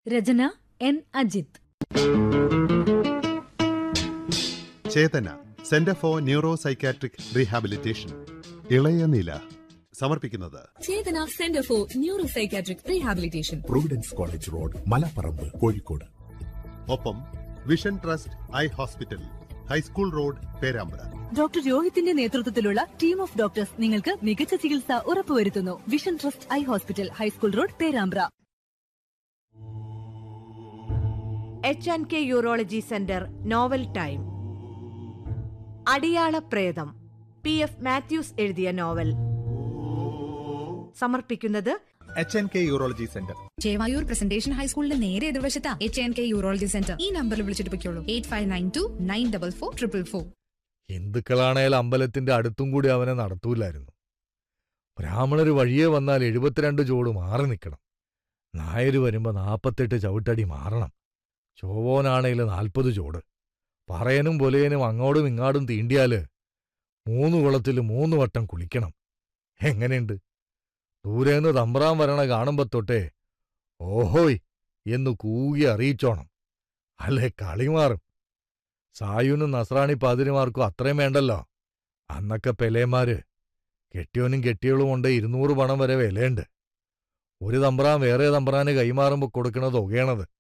Rachana N Ajith Chethana centre for neuro psychiatric rehabilitation ഇളയ നില സമർപ്പിക്കുന്നത് Chethana centre for neuro psychiatric rehabilitation providence college road Malaparamba Kozhikode ഒപ്പം vision trust eye hospital high school road Perambra doctor രോഹിത്തിന്റെ നേതൃത്വത്തിലുള്ള team of doctors നിങ്ങൾക്ക് മികച്ച ചികിത്സ ഉറപ്പുവരുത്തുന്നു vision trust eye hospital high school road Perambra H and K urology centre novel time അടിയാള പ്രേതം P F Mathews എഴുതിയ നോവൽ സമർപ്പിക്കുന്നത് H N K urology centre Chevayur presentation ഹൈസ്കൂളിന്റെ നേരെ എതിർവശത്താ H N K urology centre ഈ നമ്പറിൽ വിളിച്ചിട്ട് പൊയ്ക്കോളൂ eight five nine two nine double four triple four ഹിന്ദുക്കളാണേൽ അമ്പലത്തിന്റെ അടുത്തും കൂടി അവനെ നടത്തൂലായിരുന്നു ബ്രാഹ്മണര് വഴിയെ വന്നാൽ എഴുപത്തിരണ്ട് ചോട് മാറി നിൽക്കണം നായര് വരുമ്പോ നാപ്പത്തെട്ട് ചവിട്ടടി മാറണം ചോവോനാണേൽ നാൽപ്പത് ചോട് പറയനും പൊലയനും അങ്ങോട്ടും ഇങ്ങാടും തീണ്ടിയാല് മൂന്ന് കുളത്തിൽ മൂന്ന് വട്ടം കുളിക്കണം എങ്ങനെയുണ്ട് ദൂരേന്ന് തമ്പ്രാൻ വരണ കാണുമ്പോ തൊട്ടേ ഓഹോയ് എന്ന് കൂകി അറിയിച്ചോണം അല്ലേ കളി മാറും സായുനും നസ്രാണി പാതിരിമാർക്കും അത്രയും വേണ്ടല്ലോ അന്നൊക്കെ പെലേമാര് കെട്ടിയോനും കെട്ടിയോളും കൊണ്ട് ഇരുന്നൂറ് പണം വരെ വിലയുണ്ട് ഒരു തമ്പ്രാൻ വേറെ തമ്പ്രാന് കൈമാറുമ്പോ കൊടുക്കണത് ഒകയണത്